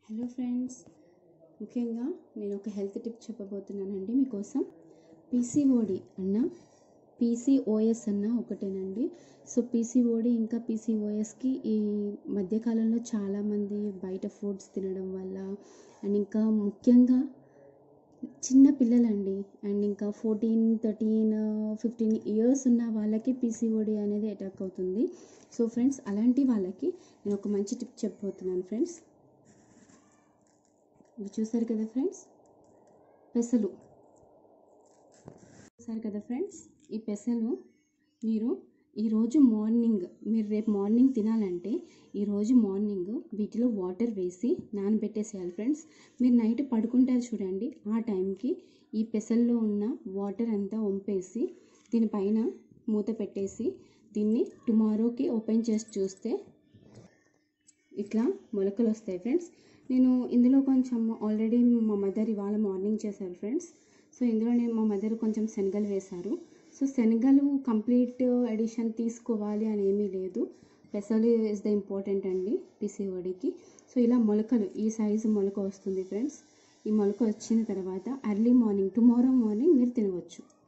hello friends ముఖ్యంగా నేను ఒక హెల్త్ టిప్ చెప్పబోతున్నానండి మీకోసం పీసీఓడి అన్న పీసీఓఎస్ అన్న ఒకటేనండి సో పీసీఓడి ఇంకా పీసీఓఎస్కి ఈ మధ్యకాలంలో చాలామంది బయట ఫుడ్స్ తినడం వల్ల అండ్ ఇంకా ముఖ్యంగా చిన్న పిల్లలండి అండ్ ఇంకా ఫోర్టీన్ థర్టీన్ ఫిఫ్టీన్ ఇయర్స్ ఉన్న వాళ్ళకి పీసీఓడి అనేది అటాక్ అవుతుంది సో ఫ్రెండ్స్ అలాంటి వాళ్ళకి నేను ఒక మంచి టిప్ చెప్పబోతున్నాను ఫ్రెండ్స్ ఇవి చూసారు కదా ఫ్రెండ్స్ పెసలు చూసారు కదా ఫ్రెండ్స్ ఈ పెసలు మీరు ఈరోజు మార్నింగ్ మీరు రేపు మార్నింగ్ తినాలంటే ఈరోజు మార్నింగ్ వీటిలో వాటర్ వేసి నానబెట్టేసేయాలి ఫ్రెండ్స్ మీరు నైట్ పడుకుంటారు చూడండి ఆ టైంకి ఈ పెసల్లో ఉన్న వాటర్ అంతా వంపేసి దీనిపైన మూత పెట్టేసి దీన్ని టుమారోకి ఓపెన్ చేసి చూస్తే ఇట్లా మొలకలు వస్తాయి ఫ్రెండ్స్ నేను ఇందులో కొంచెం ఆల్రెడీ మా మదర్ ఇవాళ మార్నింగ్ చేశారు ఫ్రెండ్స్ సో ఇందులో నేను మా మదర్ కొంచెం శనగలు వేశారు సో శనగలు కంప్లీట్ ఎడిషన్ తీసుకోవాలి అని ఏమీ లేదు పెసలు ఇస్ ద ఇంపార్టెంట్ అండి పిసిఓడికి సో ఇలా మొలకలు ఈ సైజు మొలక వస్తుంది ఫ్రెండ్స్ ఈ మొలక వచ్చిన తర్వాత ఎర్లీ మార్నింగ్ టుమారో మార్నింగ్ మీరు తినవచ్చు